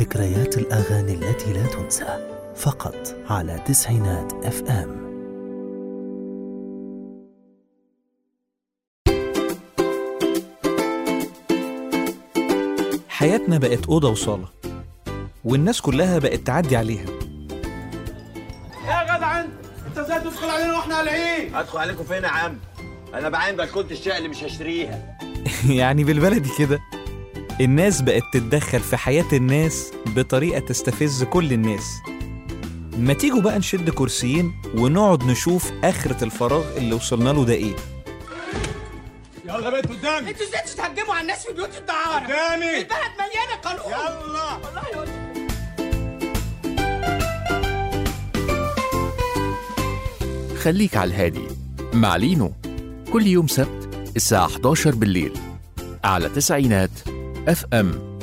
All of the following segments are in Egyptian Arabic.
ذكريات الأغاني التي لا تنسى فقط على تسعينات اف ام حياتنا بقت أوضة وصالة والناس كلها بقت تعدي عليها يا جدع انت انت ازاي تدخل علينا واحنا قلعين ادخل عليكم فين يا عم انا بعين بلكونه الشقه اللي مش هشتريها يعني بالبلدي كده الناس بقت تتدخل في حياة الناس بطريقة تستفز كل الناس ما تيجوا بقى نشد كرسيين ونقعد نشوف آخرة الفراغ اللي وصلنا له ده إيه يلا بيت قدامي انتوا ازاي تتهجموا على الناس في بيوت الدعارة؟ قدامي البلد مليانة قانون يلا والله يقول خليك على الهادي مع لينو كل يوم سبت الساعة 11 بالليل على تسعينات اف ام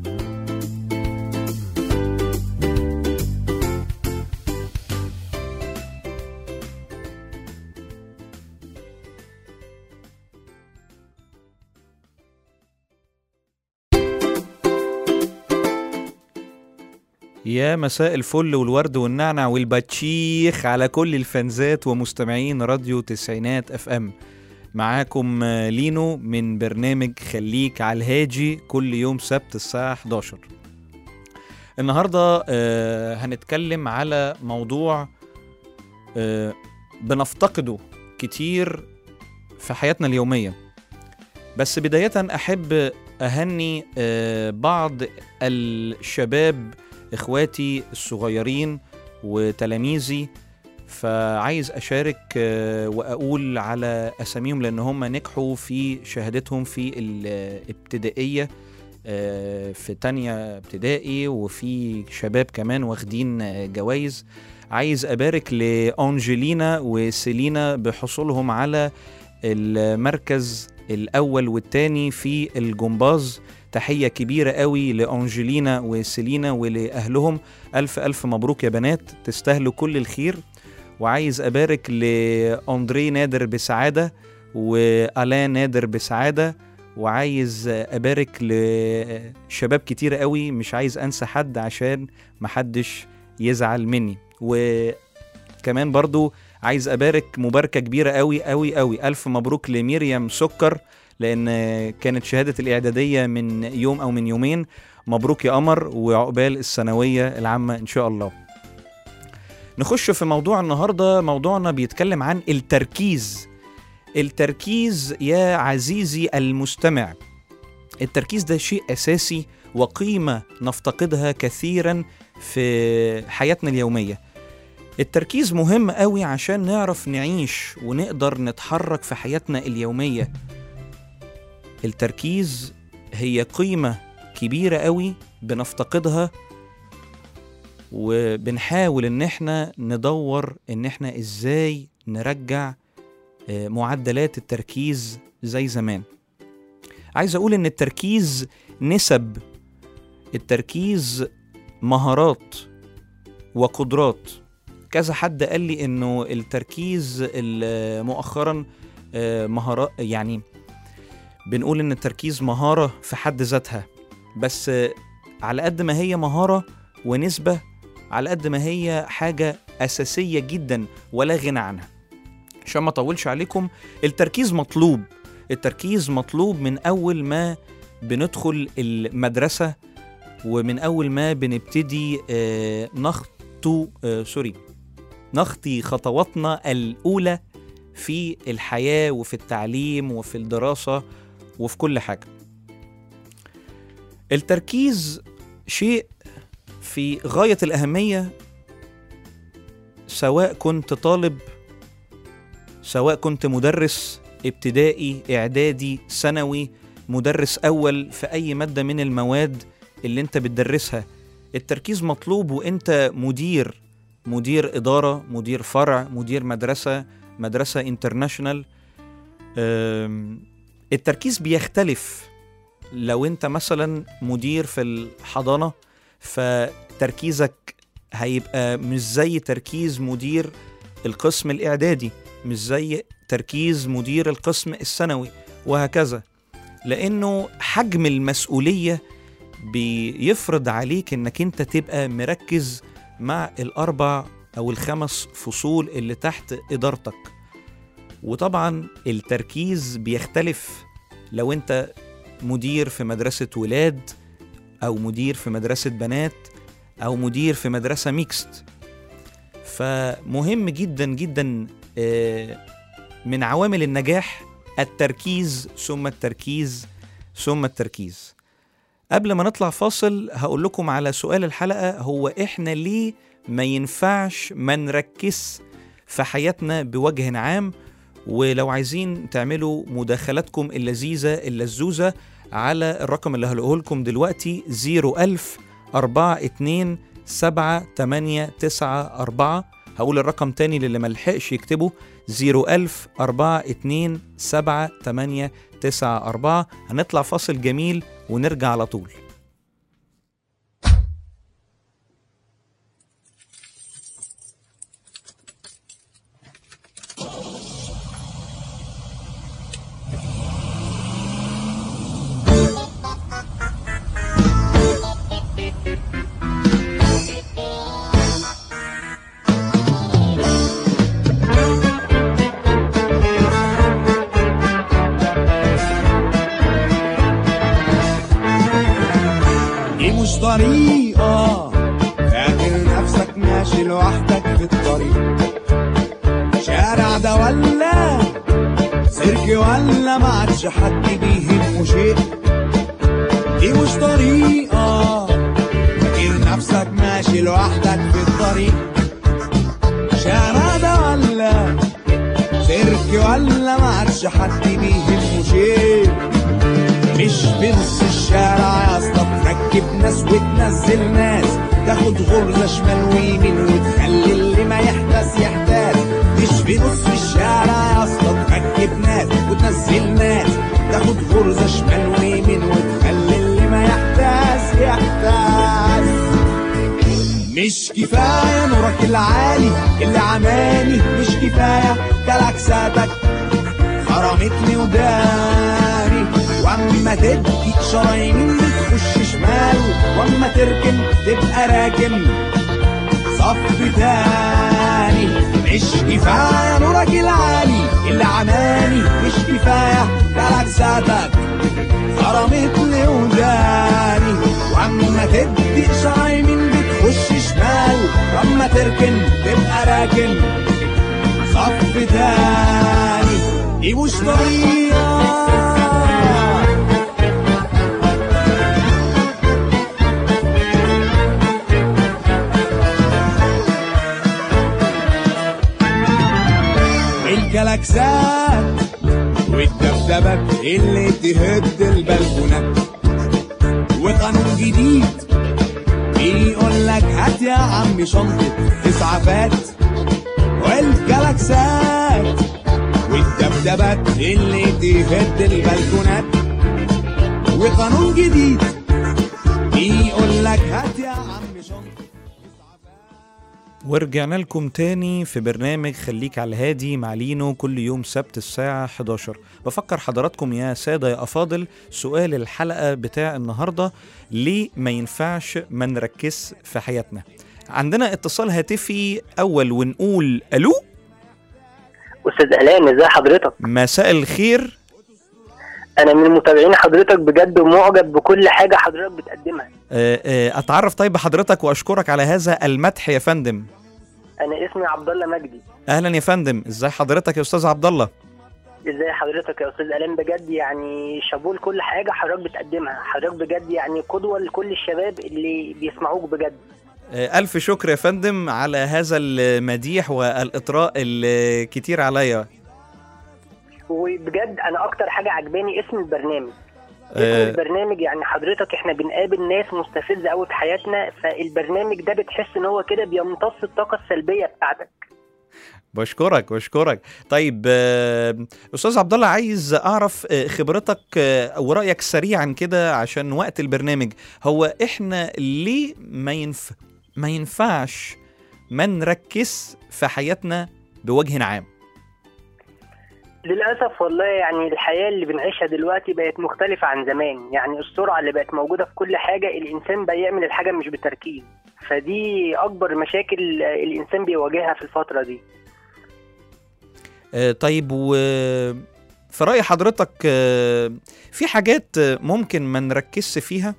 يا مساء الفل والورد والنعنع والباتشيخ على كل الفانزات ومستمعين راديو تسعينات اف ام معاكم آه، لينو من برنامج خليك على الهاجي كل يوم سبت الساعة 11 النهاردة آه، هنتكلم على موضوع آه، بنفتقده كتير في حياتنا اليومية بس بداية أحب أهني آه، بعض الشباب اخواتي الصغيرين وتلاميذي فعايز اشارك آه، واقول على اساميهم لان هم نجحوا في شهادتهم في الابتدائيه آه، في تانية ابتدائي وفي شباب كمان واخدين آه، جوائز عايز ابارك لانجلينا وسيلينا بحصولهم على المركز الاول والتاني في الجمباز تحية كبيرة قوي لأنجلينا وسيلينا ولأهلهم ألف ألف مبروك يا بنات تستاهلوا كل الخير وعايز أبارك لأندري نادر بسعادة وألان نادر بسعادة وعايز أبارك لشباب كتير قوي مش عايز أنسى حد عشان محدش يزعل مني وكمان برضو عايز أبارك مباركة كبيرة قوي قوي قوي ألف مبروك لميريام سكر لان كانت شهاده الاعداديه من يوم او من يومين مبروك يا قمر وعقبال الثانويه العامه ان شاء الله نخش في موضوع النهارده موضوعنا بيتكلم عن التركيز التركيز يا عزيزي المستمع التركيز ده شيء اساسي وقيمه نفتقدها كثيرا في حياتنا اليوميه التركيز مهم قوي عشان نعرف نعيش ونقدر نتحرك في حياتنا اليوميه التركيز هي قيمة كبيرة قوي بنفتقدها وبنحاول ان احنا ندور ان احنا ازاي نرجع آه، معدلات التركيز زي زمان عايز اقول ان التركيز نسب التركيز مهارات وقدرات كذا حد قال لي انه التركيز ال- مؤخرا آه، مهارات يعني بنقول ان التركيز مهارة في حد ذاتها بس آه، على قد ما هي مهارة ونسبة على قد ما هي حاجة أساسية جدا ولا غنى عنها عشان ما أطولش عليكم التركيز مطلوب التركيز مطلوب من أول ما بندخل المدرسة ومن أول ما بنبتدي آه، نخطو آه، سوري نخطي خطواتنا الأولى في الحياة وفي التعليم وفي الدراسة وفي كل حاجة التركيز شيء في غاية الأهمية سواء كنت طالب سواء كنت مدرس ابتدائي إعدادي ثانوي مدرس أول في أي مادة من المواد اللي أنت بتدرسها التركيز مطلوب وأنت مدير مدير إدارة مدير فرع مدير مدرسة مدرسة انترناشونال أم، التركيز بيختلف لو انت مثلا مدير في الحضانة فتركيزك هيبقى مش زي تركيز مدير القسم الإعدادي مش زي تركيز مدير القسم الثانوي وهكذا لأنه حجم المسؤولية بيفرض عليك انك انت تبقى مركز مع الاربع او الخمس فصول اللي تحت ادارتك وطبعا التركيز بيختلف لو انت مدير في مدرسة ولاد او مدير في مدرسة بنات او مدير في مدرسة ميكست فمهم جدا جدا آه، من عوامل النجاح التركيز ثم التركيز ثم التركيز قبل ما نطلع فاصل هقول لكم على سؤال الحلقة هو إحنا ليه ما ينفعش ما نركز في حياتنا بوجه عام ولو عايزين تعملوا مداخلاتكم اللذيذة اللزوزة على الرقم اللي هقوله لكم دلوقتي 01000 42 7 8 9 4 هقول الرقم تاني للي ملحقش يكتبه 01000 42 7 8 9 4 هنطلع فاصل جميل ونرجع على طول دي مش طريقة فاكر نفسك ماشي لوحدك في الطريق شارع ده ولا سيرك ولا ما عادش حد بيهمه شيء دي مش طريقة فاكر نفسك ماشي لوحدك في الطريق شارع ده ولا سيرك ولا ما عادش حد بيهمه شيء مش بنص الشارع يا اسطى تركب ناس وتنزل ناس تاخد غرزة شمال ويمين وتخلي اللي ما يحتاس يحتاس مش بنص الشارع يا اسطى تركب ناس وتنزل ناس تاخد غرزة شمال ويمين وتخلي اللي ما يحتاس يحتاس مش كفاية نورك العالي اللي عماني مش كفاية كلاكساتك خرمتني وداني واما تدي اشاره يمين بتخش شمال واما تركن تبقى راكن صف تاني مش كفايه نورك العالي اللي عماني مش كفايه كلاكساتك خرمتني وداني واما تدي اشاره يمين بتخش شمال واما تركن تبقى راكن صف تاني دي مش طريقة الكلاكسات والدبدبات اللي تهد البلكونات وقانون جديد بيقول لك هات يا عم شنطة اسعافات والكلاكسات والدبدبات اللي تهد البلكونات وقانون جديد بيقول لك هات يا عم شنطة ورجعنا لكم تاني في برنامج خليك على الهادي مع لينو كل يوم سبت الساعة 11 بفكر حضراتكم يا سادة يا أفاضل سؤال الحلقة بتاع النهاردة ليه ما ينفعش ما نركز في حياتنا عندنا اتصال هاتفي أول ونقول ألو استاذ الان ازي حضرتك مساء الخير انا من متابعين حضرتك بجد ومعجب بكل حاجه حضرتك بتقدمها آه، آه، أتعرف طيب بحضرتك وأشكرك على هذا المدح يا فندم انا اسمي عبد الله مجدي أهلا يا فندم إزاي حضرتك يا أستاذ عبد الله ازاي حضرتك يا استاذ الان بجد يعني شابوه لكل حاجه حضرتك بتقدمها حضرتك بجد يعني قدوه لكل الشباب اللي بيسمعوك بجد آه، ألف شكر يا فندم على هذا المديح والإطراء الكتير عليا وبجد انا اكتر حاجه عجباني اسم البرنامج اسم آه، البرنامج يعني حضرتك احنا بنقابل ناس مستفزه قوي في حياتنا فالبرنامج ده بتحس ان هو كده بيمتص الطاقه السلبيه بتاعتك بشكرك بشكرك طيب آه، استاذ عبد الله عايز اعرف آه، خبرتك آه، ورايك سريعا كده عشان وقت البرنامج هو احنا ليه ما ينف ما ينفعش ما نركز في حياتنا بوجه عام للأسف والله يعني الحياة اللي بنعيشها دلوقتي بقت مختلفة عن زمان يعني السرعة اللي بقت موجودة في كل حاجة الإنسان بقى يعمل الحاجة مش بتركيز فدي أكبر مشاكل الإنسان بيواجهها في الفترة دي آه، طيب و في رأي حضرتك آه، في حاجات آه، ممكن ما نركزش فيها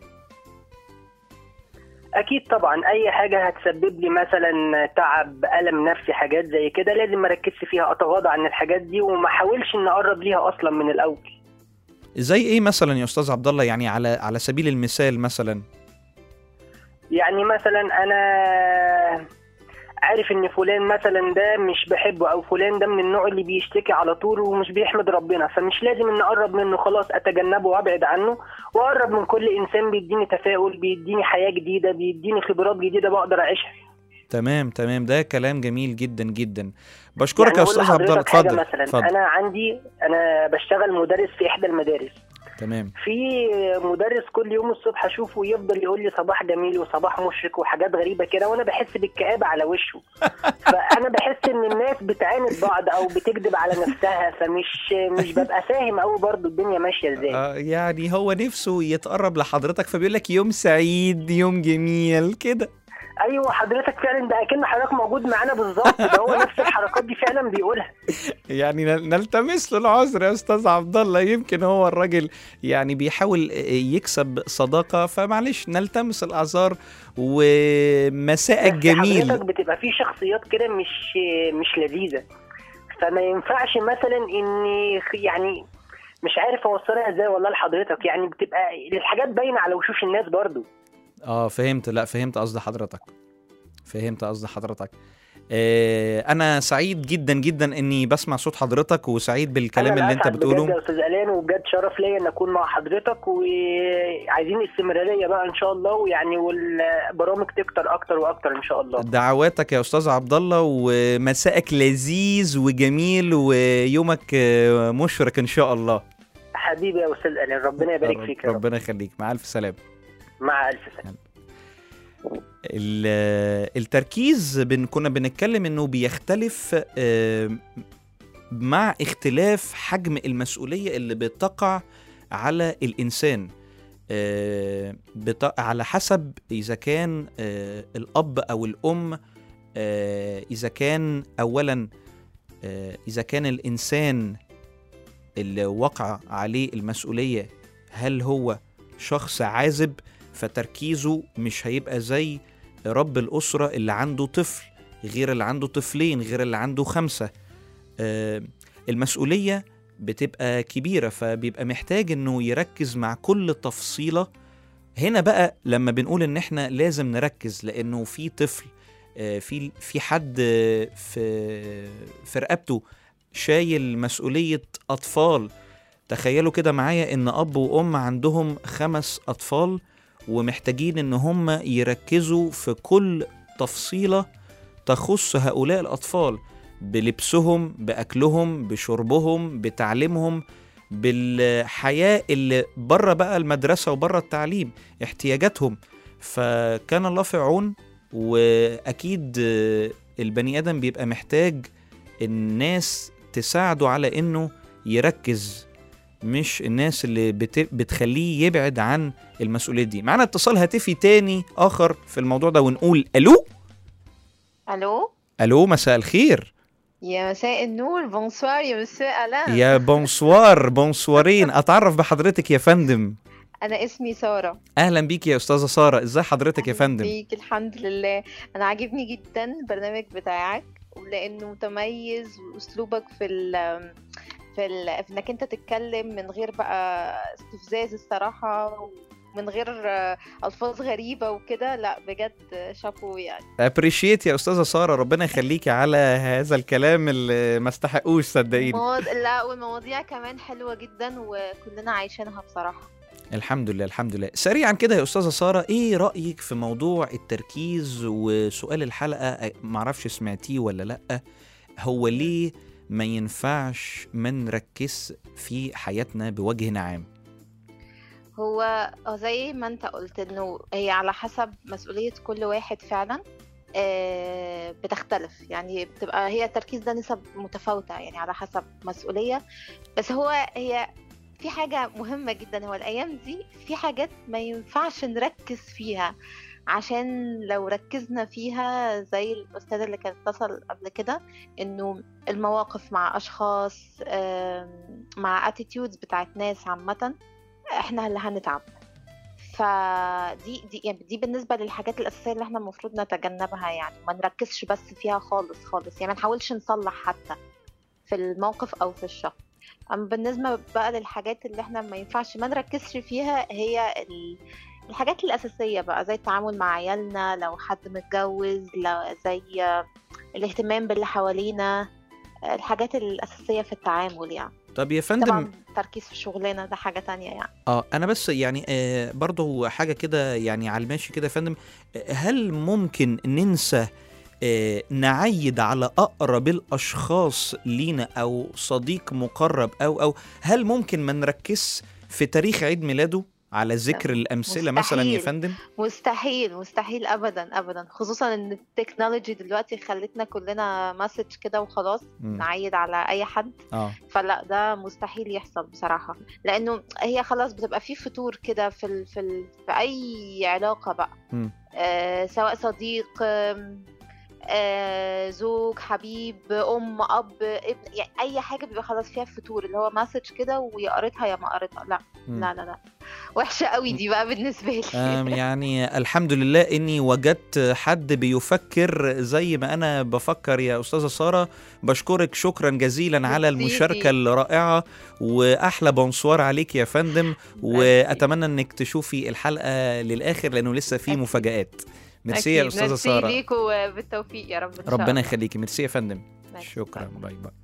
أكيد طبعا أي حاجة هتسبب لي مثلا تعب ألم نفسي حاجات زي كده لازم ما أركزش فيها أتغاضى عن الحاجات دي وما أحاولش إن أقرب ليها أصلا من الأول زي ايه مثلا يا استاذ عبد الله يعني على على سبيل المثال مثلا يعني مثلا انا عارف ان فلان مثلا ده مش بحبه او فلان ده من النوع اللي بيشتكي على طول ومش بيحمد ربنا فمش لازم ان اقرب منه خلاص اتجنبه وابعد عنه واقرب من كل انسان بيديني تفاؤل بيديني حياة جديدة بيديني خبرات جديدة بقدر اعيشها تمام تمام ده كلام جميل جدا جدا بشكرك يعني يا أقول استاذ عبد الله لحضرتك حاجة اتفضل مثلا اتفضل انا عندي انا بشتغل مدرس في احدى المدارس تمام في مدرس كل يوم الصبح اشوفه يفضل يقول لي صباح جميل وصباح مشرق وحاجات غريبه كده وانا بحس بالكآبه على وشه فانا بحس ان الناس بتعاند بعض او بتكذب على نفسها فمش مش ببقى فاهم قوي برضو الدنيا ماشيه ازاي آه يعني هو نفسه يتقرب لحضرتك فبيقول لك يوم سعيد يوم جميل كده ايوه حضرتك فعلا ده اكن حضرتك موجود معانا بالظبط ده هو نفس الحركات دي فعلا بيقولها يعني نل- نلتمس له العذر يا استاذ عبد الله يمكن هو الراجل يعني بيحاول يكسب صداقه فمعلش نلتمس الاعذار ومساءك بس جميل حضرتك بتبقى في شخصيات كده مش مش لذيذه فما ينفعش مثلا اني يعني مش عارف اوصلها ازاي والله لحضرتك يعني بتبقى الحاجات باينه على وشوش الناس برضو اه فهمت لا فهمت قصد حضرتك فهمت قصد حضرتك آه انا سعيد جدا جدا اني بسمع صوت حضرتك وسعيد بالكلام أنا اللي انت أسعد بجد بتقوله يا استاذ الان وبجد شرف ليا ان اكون مع حضرتك وعايزين استمراريه بقى ان شاء الله ويعني والبرامج تكتر اكتر واكتر ان شاء الله دعواتك يا استاذ عبد الله ومساءك لذيذ وجميل ويومك آه، مشرق ان شاء الله حبيبي يا استاذ الان ربنا يبارك فيك يا رب ربنا يخليك مع الف سلامه مع الف سلامه ال- التركيز بن كنا بنتكلم انه بيختلف آه، مع اختلاف حجم المسؤوليه اللي بتقع على الانسان آه، بت- على حسب اذا كان آه، الاب او الام آه، اذا كان اولا آه، اذا كان الانسان اللي وقع عليه المسؤوليه هل هو شخص عازب فتركيزه مش هيبقى زي رب الأسرة اللي عنده طفل غير اللي عنده طفلين غير اللي عنده خمسة آه، المسؤولية بتبقى كبيرة فبيبقى محتاج انه يركز مع كل تفصيلة هنا بقى لما بنقول ان احنا لازم نركز لانه في طفل آه، في في حد آه، في في رقبته شايل مسؤولية أطفال تخيلوا كده معايا ان اب وام عندهم خمس اطفال ومحتاجين ان هم يركزوا في كل تفصيله تخص هؤلاء الاطفال بلبسهم باكلهم بشربهم بتعليمهم بالحياه اللي بره بقى المدرسه وبره التعليم احتياجاتهم فكان الله في عون واكيد آه، البني ادم بيبقى محتاج الناس تساعده على انه يركز مش الناس اللي بت... بتخليه يبعد عن المسؤوليات دي معانا اتصال هاتفي تاني اخر في الموضوع ده ونقول الو الو الو مساء الخير يا مساء النور بونسوار يا مساء الان يا بونسوار بونسوارين اتعرف بحضرتك يا فندم انا اسمي ساره اهلا بيك يا استاذه ساره ازاي حضرتك يا فندم بيك الحمد لله انا عاجبني جدا البرنامج بتاعك لانه متميز واسلوبك في ال في, ال... في انك انت تتكلم من غير بقى استفزاز الصراحه من غير آه، الفاظ غريبه وكده لا بجد شابو يعني ابريشيت يا استاذه ساره ربنا يخليكي على هذا الكلام اللي ما استحقوش صدقيني مواض... لا والمواضيع كمان حلوه جدا وكلنا عايشينها بصراحه الحمد لله الحمد لله سريعا كده يا استاذه ساره ايه رايك في موضوع التركيز وسؤال الحلقه معرفش سمعتيه ولا لا هو ليه ما ينفعش ما نركز في حياتنا بوجه عام هو زي ما انت قلت انه هي على حسب مسؤولية كل واحد فعلا آه، بتختلف يعني بتبقى هي التركيز ده نسب متفاوتة يعني على حسب مسؤولية بس هو هي في حاجة مهمة جدا هو الأيام دي في حاجات ما ينفعش نركز فيها عشان لو ركزنا فيها زي الأستاذ اللي كان اتصل قبل كده إنه المواقف مع أشخاص آم، مع attitudes بتاعت ناس عامة إحنا اللي هنتعب فدي دي يعني دي بالنسبة للحاجات الأساسية اللي احنا المفروض نتجنبها يعني ما نركزش بس فيها خالص خالص يعني ما نحاولش نصلح حتى في الموقف أو في الشخص أما بالنسبة بقى للحاجات اللي احنا ما ينفعش ما نركزش فيها هي ال... الحاجات الأساسية بقى زي التعامل مع عيالنا لو حد متجوز لو زي الاهتمام باللي حوالينا الحاجات الأساسية في التعامل يعني طب يا فندم طبعا التركيز في شغلنا ده حاجة تانية يعني اه انا بس يعني آه برضه حاجه كده يعني على الماشي كده يا فندم آه، هل ممكن ننسى آه نعيد على اقرب الاشخاص لينا او صديق مقرب او او هل ممكن ما نركزش في تاريخ عيد ميلاده على ذكر الامثله مثلا يا مستحيل. فندم مستحيل مستحيل ابدا ابدا خصوصا ان التكنولوجي دلوقتي خلتنا كلنا مسج كده وخلاص مم. نعيد على اي حد اه فلا ده مستحيل يحصل بصراحة لانه هي خلاص بتبقى في فتور كده في ال... في ال... في اي علاقة بقى مم. آه سواء صديق آم، آه زوج حبيب ام اب ابن يعني اي حاجه بيبقى خلاص فيها فتور اللي هو مسج كده ويا قريتها يا ما قريتها لا مم. لا لا لا وحشه قوي دي بقى بالنسبه لي آم، يعني الحمد لله اني وجدت حد بيفكر زي ما انا بفكر يا استاذه ساره بشكرك شكرا جزيلا على ميرسي المشاركه دي. الرائعه واحلى بونسوار عليك يا فندم واتمنى انك تشوفي الحلقه للاخر لانه لسه في أكيد. مفاجات ميرسي يا أكيد. استاذه ميرسي ساره ليك وبالتوفيق يا رب إن شاء ربنا الله. يخليكي ميرسي يا فندم ماشي. شكرا باي باي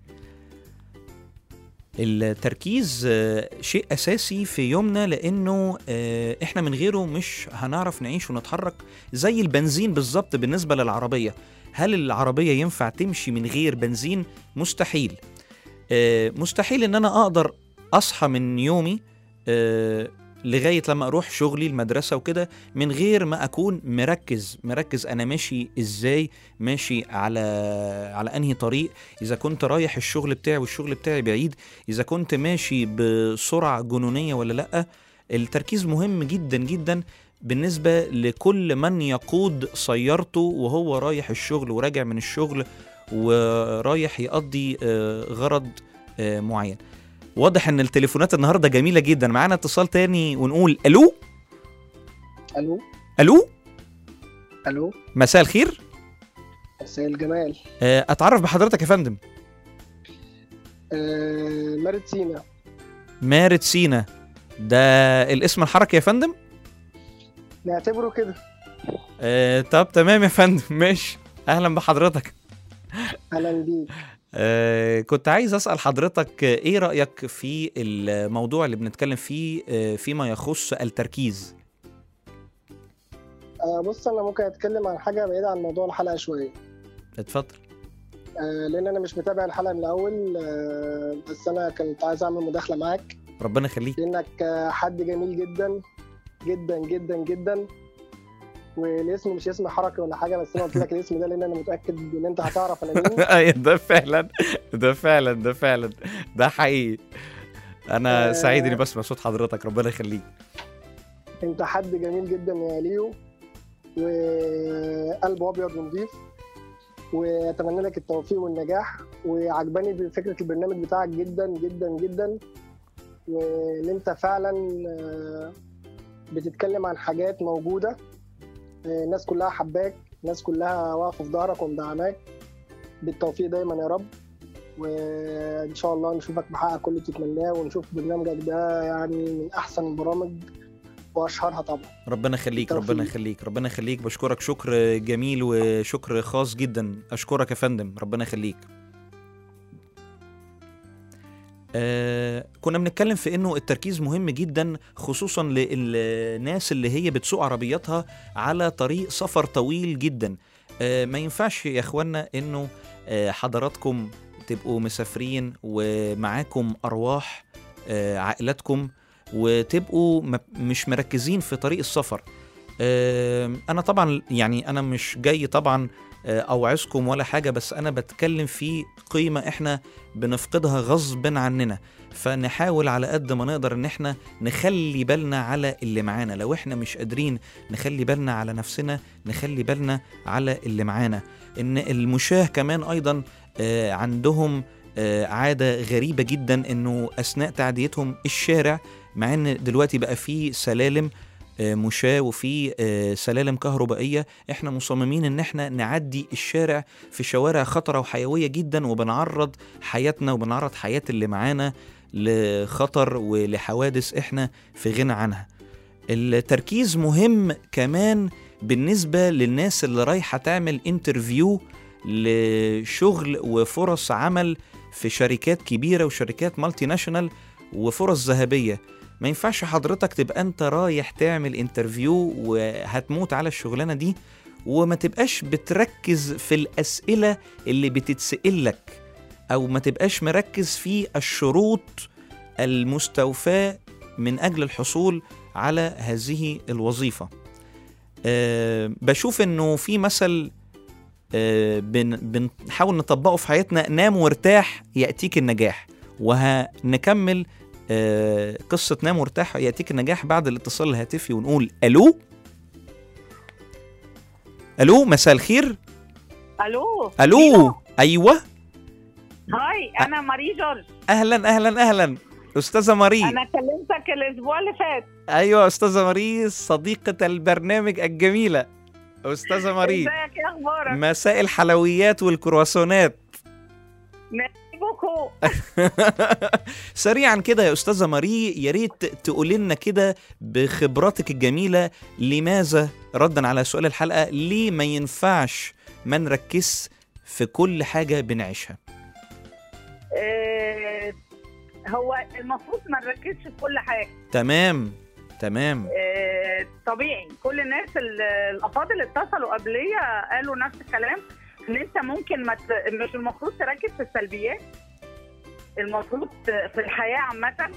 التركيز آه، شيء اساسي في يومنا لانه آه، احنا من غيره مش هنعرف نعيش ونتحرك زي البنزين بالظبط بالنسبه للعربيه هل العربيه ينفع تمشي من غير بنزين مستحيل آه، مستحيل ان انا اقدر اصحى من يومي آه، لغايه لما اروح شغلي المدرسه وكده من غير ما اكون مركز مركز انا ماشي ازاي ماشي على على انهي طريق اذا كنت رايح الشغل بتاعي والشغل بتاعي بعيد اذا كنت ماشي بسرعه جنونيه ولا لا التركيز مهم جدا جدا بالنسبه لكل من يقود سيارته وهو رايح الشغل وراجع من الشغل ورايح يقضي آه، غرض آه، معين واضح ان التليفونات النهارده جميله جدا معانا اتصال تاني ونقول الو الو الو الو مساء الخير مساء الجمال آه، اتعرف بحضرتك يا فندم آه مارد سينا مارد سينا ده الاسم الحركي يا فندم نعتبره كده آه طب تمام يا فندم ماشي اهلا بحضرتك اهلا بيك آه كنت عايز اسال حضرتك آه، ايه رايك في الموضوع اللي بنتكلم فيه آه فيما يخص التركيز آه بص انا ممكن اتكلم عن حاجه بعيده عن موضوع الحلقه شويه اتفضل آه لان انا مش متابع الحلقه من الاول آه بس انا كنت عايز اعمل مداخله معاك ربنا يخليك لانك آه حد جميل جدا جدا جدا جدا والاسم مش اسم حركه ولا حاجه بس انا قلت لك الاسم ده لان انا متاكد ان انت هتعرف انا مين ايوه ده فعلا ده فعلا ده فعلا ده حقيقي انا آه. سعيد اني بسمع صوت حضرتك ربنا يخليك انت حد جميل جدا يا ليو وقلبه ابيض ونضيف واتمنى لك التوفيق والنجاح وعجباني بفكره البرنامج بتاعك جدا جدا جدا وان انت فعلا آه، بتتكلم عن حاجات موجوده آه، الناس كلها حباك الناس كلها واقفه في ظهرك ومدعماك بالتوفيق دايما يا رب وان شاء الله نشوفك محقق كل اللي تتمناه ونشوف برنامجك ده يعني من احسن البرامج واشهرها طبعا ربنا يخليك بالتوفيق. ربنا يخليك ربنا يخليك بشكرك شكر جميل وشكر خاص جدا اشكرك يا فندم ربنا يخليك آه كنا بنتكلم في انه التركيز مهم جدا خصوصا للناس اللي هي بتسوق عربياتها على طريق سفر طويل جدا آه ما ينفعش يا اخوانا انه آه حضراتكم تبقوا مسافرين ومعاكم ارواح آه عائلاتكم وتبقوا م- مش مركزين في طريق السفر آم، انا طبعا يعني انا مش جاي طبعا آه، اوعظكم ولا حاجه بس انا بتكلم في قيمه احنا بنفقدها غصب عننا فنحاول على قد ما نقدر ان احنا نخلي بالنا على اللي معانا لو احنا مش قادرين نخلي بالنا على نفسنا نخلي بالنا على اللي معانا ان المشاه كمان ايضا آه، عندهم آه، عاده غريبه جدا انه اثناء تعديتهم الشارع مع ان دلوقتي بقى في سلالم آه، مشاة وفي آه، سلالم كهربائية احنا مصممين ان احنا نعدي الشارع في شوارع خطرة وحيوية جدا وبنعرض حياتنا وبنعرض حياة اللي معانا لخطر ولحوادث احنا في غنى عنها التركيز مهم كمان بالنسبة للناس اللي رايحة تعمل انترفيو لشغل وفرص عمل في شركات كبيرة وشركات مالتي ناشونال وفرص ذهبية ما ينفعش حضرتك تبقى انت رايح تعمل انترفيو وهتموت على الشغلانة دي وما تبقاش بتركز في الأسئلة اللي بتتسأل لك أو ما تبقاش مركز في الشروط المستوفاة من أجل الحصول على هذه الوظيفة أه بشوف انه في مثل أه بن بنحاول نطبقه في حياتنا نام وارتاح يأتيك النجاح وهنكمل أه قصة نام وارتاح يأتيك النجاح بعد الاتصال الهاتفي ونقول ألو ألو مساء الخير الو ألو أيوة هاي انا ماري جورج أهلا أهلا أهلا أستاذة ماري انا كلمتك الاسبوع اللي فات أيوة أستاذة ماري صديقة البرنامج الجميلة أستاذة ماري ازيك ايه اخبارك مساء الحلويات والكرواسونات ميرسي بوكو سريعا كده يا استاذه ماري يا ريت تقولي لنا كده بخبراتك الجميله لماذا ردا على سؤال الحلقه ليه ما ينفعش ما نركز في كل حاجه بنعيشها آه، هو المفروض ما نركزش في كل حاجه تمام تمام آه، طبيعي كل الناس ال- الافاضل اللي اتصلوا قبليه قالوا نفس الكلام ان انت ممكن ما ت- مش المفروض تركز في السلبيات المفروض في الحياه عامه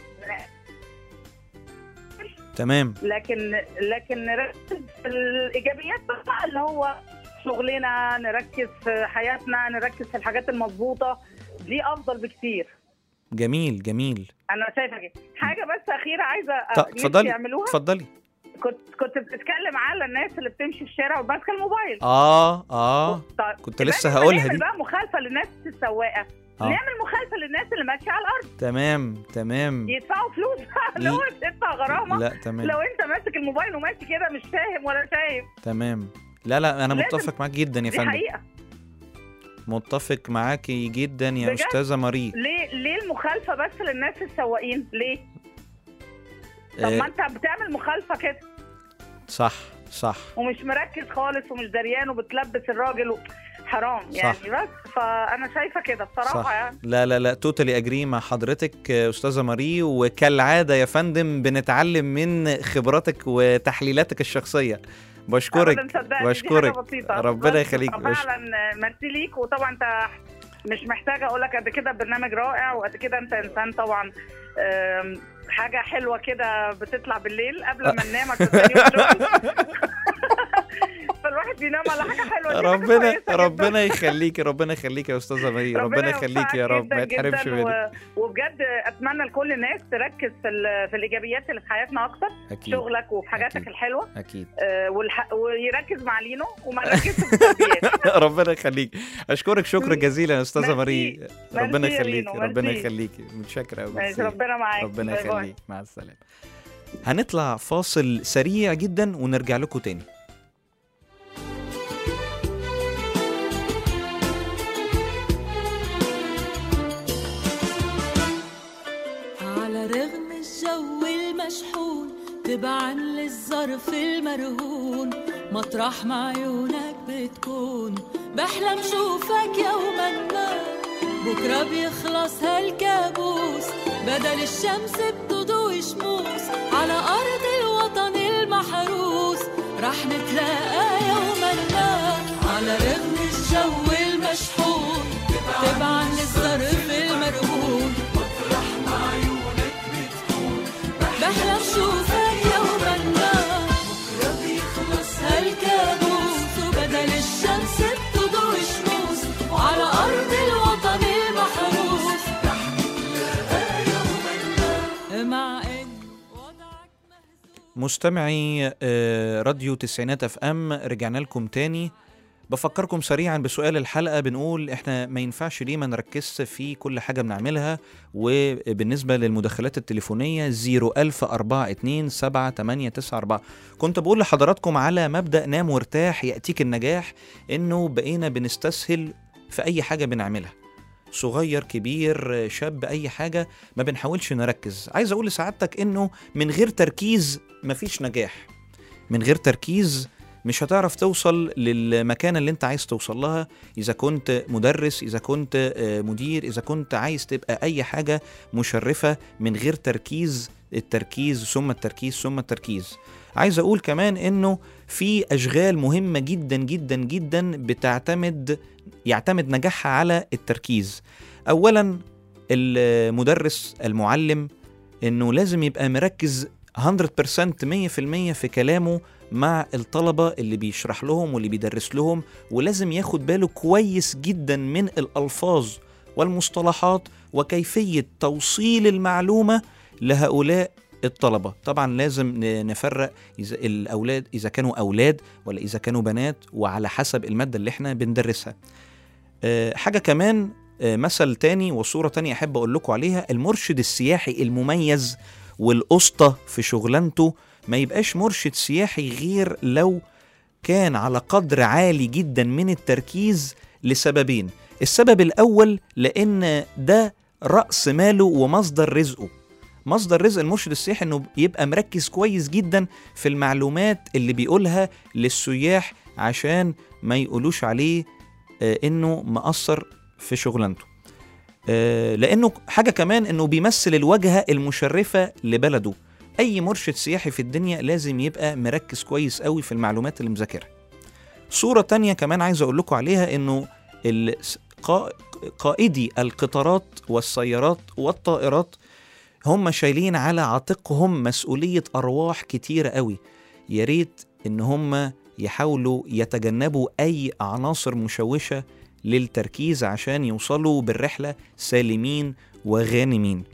تمام لكن لكن نركز في الايجابيات بقى اللي هو شغلنا نركز في حياتنا نركز في الحاجات المظبوطه دي افضل بكتير جميل جميل انا شايفه كده حاجه بس اخيره عايزه ط- نفسي اتفضلي يعملوها اتفضلي كنت كنت بتتكلم على الناس اللي بتمشي في الشارع وماسكه الموبايل اه اه طيب كنت يبقى لسه إحنا هقولها نعمل دي بقى مخالفه للناس السواقه آه. نعمل مخالفه للناس اللي ماشيه على الارض تمام تمام يدفعوا فلوس لو تدفع غرامه لا، تمام. لو انت ماسك الموبايل وماشي كده مش فاهم ولا شايف تمام لا لا انا لازم- متفق معاك جدا يا دي فندم حقيقه متفق معاكي جدا يا بجد؟ استاذه ماري ليه ليه المخالفه بس للناس السواقين ليه طب ما آه، انت بتعمل مخالفه كده صح صح ومش مركز خالص ومش دريان وبتلبس الراجل و... حرام يعني صح. بس فانا شايفه كده بصراحه صح يعني لا لا لا توتالي اجري مع حضرتك آه، استاذه ماري وكالعاده يا فندم بنتعلم من خبراتك وتحليلاتك الشخصيه بشكرك أبداً صدقني، دي بشكرك حاجة بسيطة. ربنا بس يخليك بش... فعلا ميرسي ليك وطبعا انت مش محتاجه اقول لك قد كده برنامج رائع وقد كده انت انسان طبعا آم، حاجه حلوه كده بتطلع بالليل قبل ما ننام عشان تاني يوم شغل. فالواحد بينام على حاجه حلوه دي حاجة ربنا كويسة جداً. ربنا يخليك ربنا يخليك يا استاذه ماري ربنا يخليك يا يوفقك رب ما جداً يتحرمش جداً منك و... وبجد اتمنى لكل الناس تركز في, ال... في الايجابيات اللي في حياتنا اكتر أكيد. شغلك وفي حاجاتك أكيد. الحلوه اكيد آه والح... ويركز مع لينو وما يركزش في السلبيات ربنا يخليك اشكرك شكرا جزيلا يا استاذه ميرسي. ماري ربنا ميرسي يا يخليك لينو، ربنا ميرسي. يخليك متشكره قوي ماشي، ربنا معاك. ربنا باي باي. يخليك مع السلامه هنطلع فاصل سريع جدا ونرجع لكم تاني على رغم الجو المشحون تبعا للظرف المرهون مطرح ما عيونك بتكون بحلم شوفك يوما ما بكرة بيخلص هالكابوس بدل الشمس بتضوي شموس على أرض الوطن المحروس رح نتلاقى يوما ما على رغم الجو المشحون تبعا للظرف المرهون مطرح ما عيونك بتكون بحلم شوفك يوما ما بكرة بيخلص مستمعي آه، راديو تسعينات اف ام رجعنا لكم تاني بفكركم سريعا بسؤال الحلقة بنقول احنا ما ينفعش ليه ما نركزش في كل حاجة بنعملها وبالنسبة للمداخلات التليفونية 01042 كنت بقول لحضراتكم على مبدأ نام وارتاح يأتيك النجاح انه بقينا بنستسهل في اي حاجة بنعملها صغير كبير شاب اي حاجة ما بنحاولش نركز عايز اقول لسعادتك انه من غير تركيز مفيش نجاح من غير تركيز مش هتعرف توصل للمكانة اللي انت عايز توصل لها اذا كنت مدرس اذا كنت آه، مدير اذا كنت عايز تبقى اي حاجة مشرفة من غير تركيز التركيز ثم التركيز ثم التركيز عايز اقول كمان انه في اشغال مهمة جدا جدا جدا بتعتمد يعتمد نجاحها على التركيز اولا المدرس المعلم انه لازم يبقى مركز 100% 100% في كلامه مع الطلبة اللي بيشرح لهم واللي بيدرس لهم ولازم ياخد باله كويس جدا من الألفاظ والمصطلحات وكيفية توصيل المعلومة لهؤلاء الطلبة طبعا لازم ن- نفرق إذا الأولاد إذا كانوا أولاد ولا إذا كانوا بنات وعلى حسب المادة اللي احنا بندرسها آه، حاجة كمان آه، مثل تاني وصورة تانية أحب أقول لكم عليها المرشد السياحي المميز والأسطى في شغلانته ما يبقاش مرشد سياحي غير لو كان على قدر عالي جدا من التركيز لسببين السبب الأول لأن ده رأس ماله ومصدر رزقه مصدر رزق المرشد السياحي انه يبقى مركز كويس جدا في المعلومات اللي بيقولها للسياح عشان ما يقولوش عليه آه، انه مقصر في شغلانته آه، لانه حاجه كمان انه بيمثل الواجهه المشرفه لبلده اي مرشد سياحي في الدنيا لازم يبقى مركز كويس قوي في المعلومات اللي مذاكرها صورة تانية كمان عايز أقول لكم عليها إنه ال- قا- قائدي القطارات والسيارات والطائرات هم شايلين على عاتقهم مسؤولية أرواح كتيرة قوي يا ريت إن هم يحاولوا يتجنبوا أي عناصر مشوشة للتركيز عشان يوصلوا بالرحلة سالمين وغانمين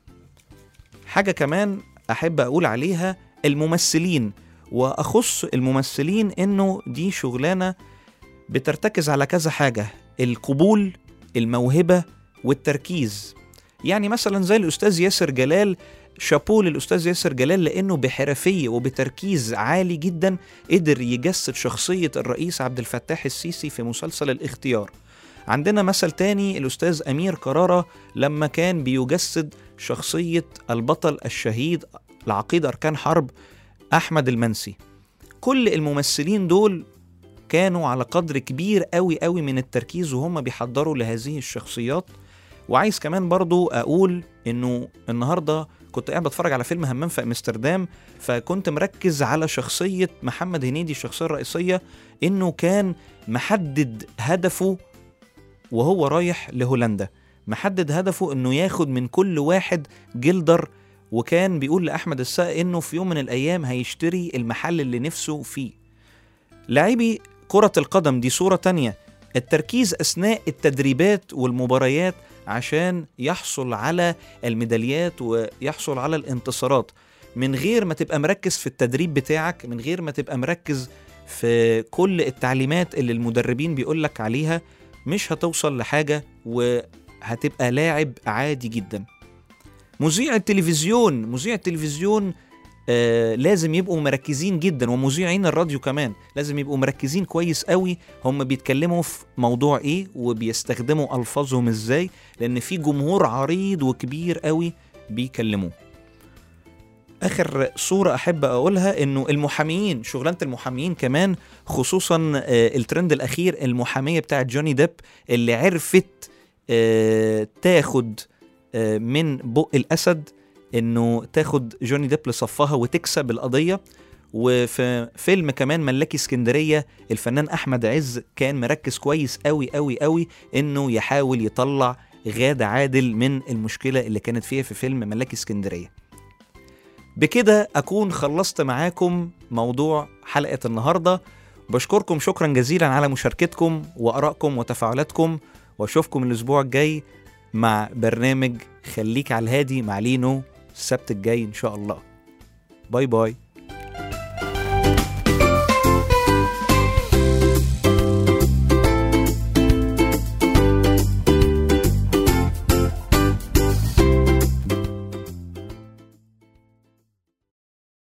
حاجة كمان أحب أقول عليها الممثلين وأخص الممثلين إنه دي شغلانة بترتكز على كذا حاجة القبول الموهبة والتركيز يعني مثلا زي الأستاذ ياسر جلال شابو للأستاذ ياسر جلال لأنه بحرفية وبتركيز عالي جدا قدر يجسد شخصية الرئيس عبد الفتاح السيسي في مسلسل الاختيار عندنا مثل تاني الأستاذ أمير كرارة لما كان بيجسد شخصية البطل الشهيد العقيد أركان حرب أحمد المنسي كل الممثلين دول كانوا على قدر كبير قوي قوي من التركيز وهم بيحضروا لهذه الشخصيات وعايز كمان برضو أقول إنه النهاردة كنت قاعد بتفرج على فيلم همام في أمستردام فكنت مركز على شخصية محمد هنيدي الشخصية الرئيسية إنه كان محدد هدفه وهو رايح لهولندا محدد هدفه انه ياخد من كل واحد جلدر وكان بيقول لاحمد السقا انه في يوم من الايام هيشتري المحل اللي نفسه فيه لاعبي كرة القدم دي صورة تانية التركيز أثناء التدريبات والمباريات عشان يحصل على الميداليات ويحصل على الانتصارات من غير ما تبقى مركز في التدريب بتاعك من غير ما تبقى مركز في كل التعليمات اللي المدربين بيقولك عليها مش هتوصل لحاجة وهتبقى لاعب عادي جدا مذيع التلفزيون مذيع التلفزيون آه لازم يبقوا مركزين جدا ومذيعين الراديو كمان لازم يبقوا مركزين كويس قوي هم بيتكلموا في موضوع ايه وبيستخدموا الفاظهم ازاي لان في جمهور عريض وكبير قوي بيكلموه اخر صوره احب اقولها انه المحاميين شغلانه المحاميين كمان خصوصا آه، الترند الاخير المحاميه بتاعت جوني ديب اللي عرفت آه، تاخد آه، من بق الاسد انه تاخد جوني ديب لصفها وتكسب القضيه وفي فيلم كمان ملاكي اسكندريه الفنان احمد عز كان مركز كويس قوي قوي قوي انه يحاول يطلع غادة عادل من المشكله اللي كانت فيها في فيلم ملاكي اسكندريه بكده أكون خلصت معاكم موضوع حلقة النهاردة بشكركم شكرا جزيلا على مشاركتكم وآرائكم وتفاعلاتكم وأشوفكم الأسبوع الجاي مع برنامج خليك على الهادي مع لينو السبت الجاي إن شاء الله باي باي